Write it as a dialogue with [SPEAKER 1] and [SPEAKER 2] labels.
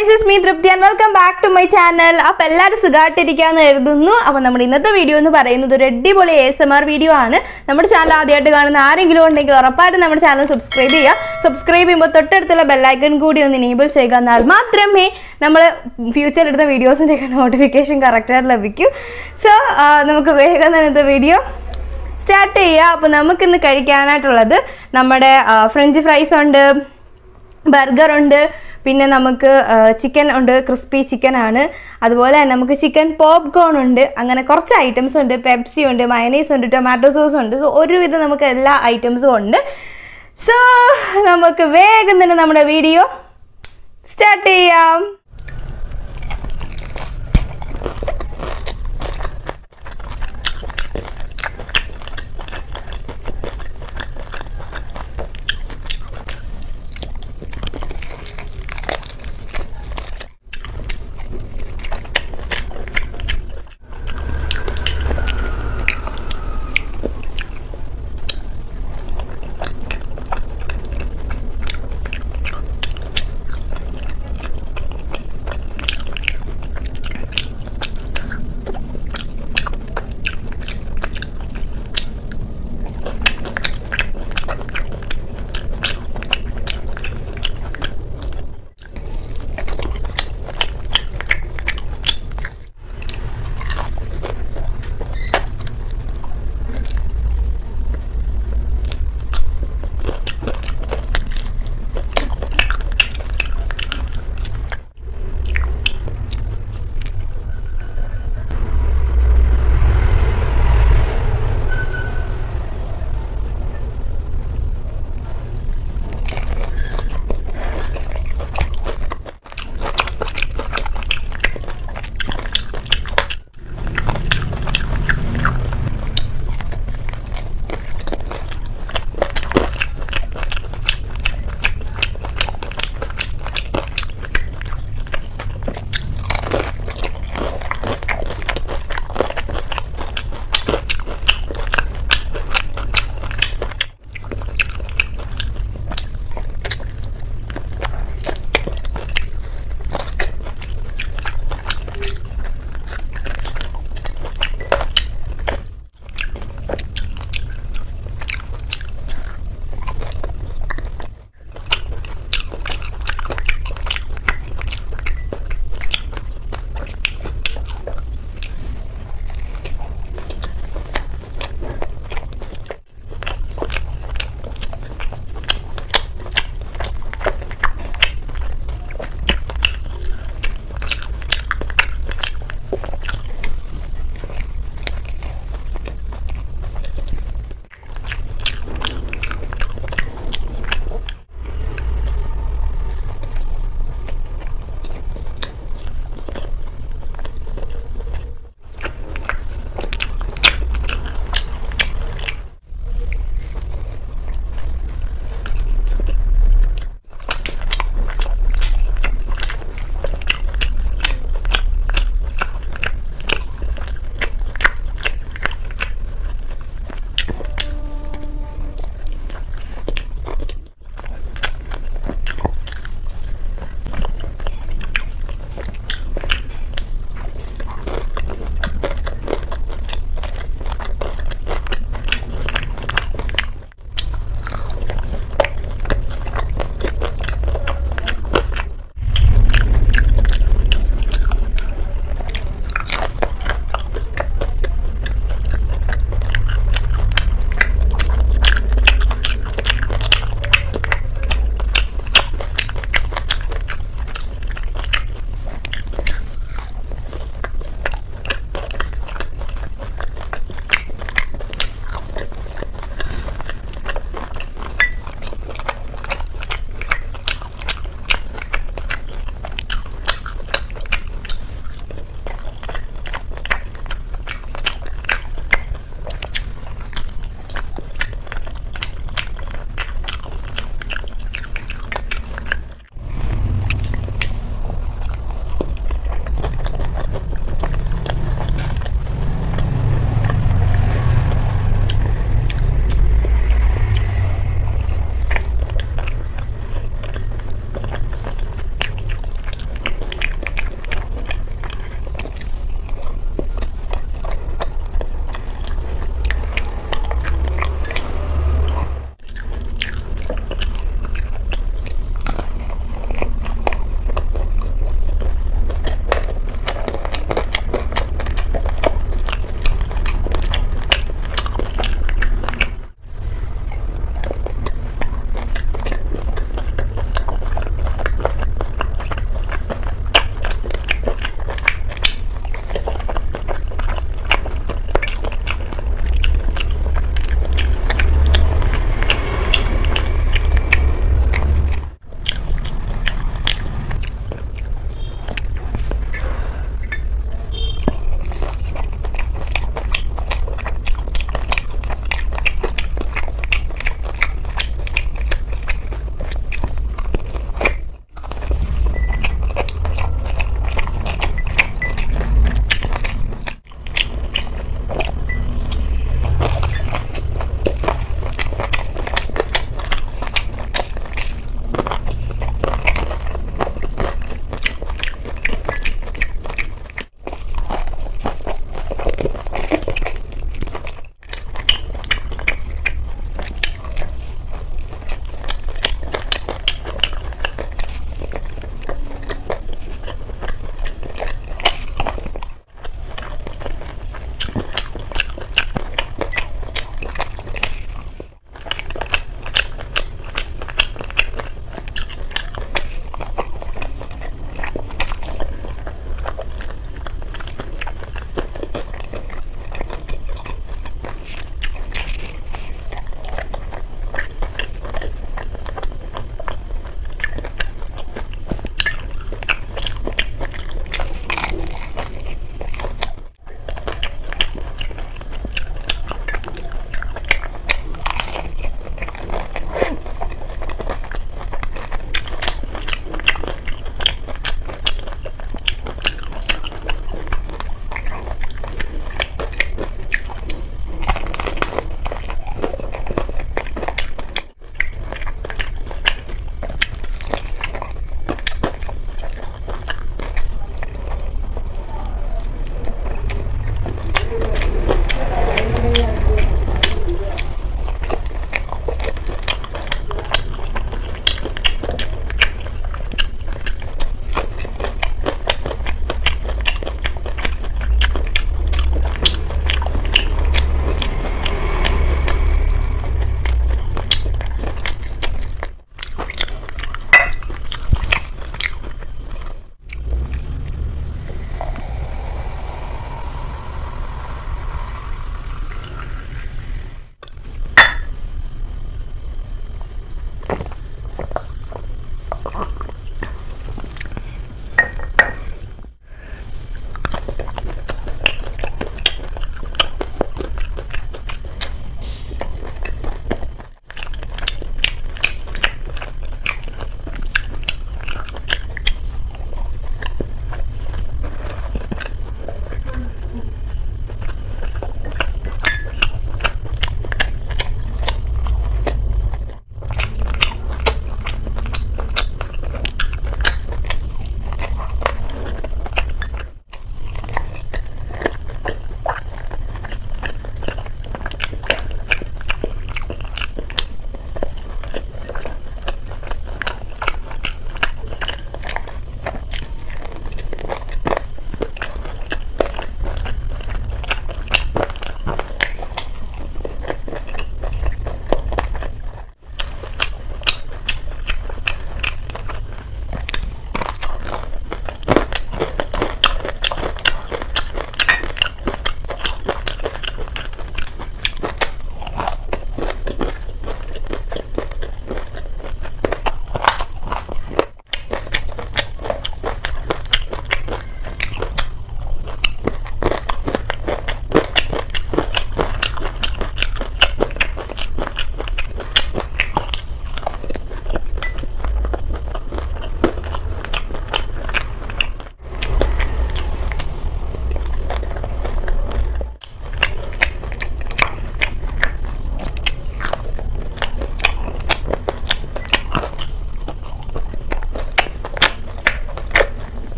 [SPEAKER 1] guys is me Thripthi and welcome back to my channel അപ്പോൾ എല്ലാവരും സുഖമായിട്ടിരിക്കാന്ന് കരുതുന്നു അപ്പോൾ നമ്മുടെ ഇന്നത്തെ വീഡിയോ എന്ന് പറയുന്നത് ഒരു അടിപൊളി എസ് എം ആർ വീഡിയോ ആണ് നമ്മുടെ ചാനൽ ആദ്യമായിട്ട് കാണുന്ന ആരെങ്കിലും ഉണ്ടെങ്കിൽ ഉറപ്പായിട്ടും നമ്മുടെ ചാനൽ സബ്സ്ക്രൈബ് ചെയ്യുക സബ്സ്ക്രൈബ് ചെയ്യുമ്പോൾ തൊട്ടടുത്തുള്ള ബെല്ലൈക്കൺ കൂടി ഒന്ന് എനേബിൾ ചെയ്യുക എന്നാൽ മാത്രമേ നമ്മൾ ഫ്യൂച്ചറിൽ ഇടുന്ന വീഡിയോസിൻ്റെ ഒക്കെ നോട്ടിഫിക്കേഷൻ കറക്റ്റായിട്ട് ലഭിക്കൂ സോ നമുക്ക് വേഗം തന്നെ ഇന്നത്തെ വീഡിയോ സ്റ്റാർട്ട് ചെയ്യുക അപ്പോൾ നമുക്കിന്ന് കഴിക്കാനായിട്ടുള്ളത് നമ്മുടെ ആ, ഫ്രഞ്ച് ഫ്രൈസ് ഉണ്ട് ബർഗർ ഉണ്ട് പിന്നെ നമുക്ക് ചിക്കൻ ഉണ്ട് ക്രിസ്പി ചിക്കൻ ആണ് അതുപോലെ തന്നെ നമുക്ക് ചിക്കൻ പോപ്കോൺ ഉണ്ട് അങ്ങനെ കുറച്ച് ഐറ്റംസ് ഉണ്ട് പെപ്സി ഉണ്ട് മയനൈസ് ഉണ്ട് ടൊമാറ്റോ സോസ് ഉണ്ട് സോ ഒരുവിധം നമുക്ക് എല്ലാ ഐറ്റംസും ഉണ്ട് സോ നമുക്ക് വേഗം തന്നെ നമ്മുടെ വീഡിയോ സ്റ്റാർട്ട് ചെയ്യാം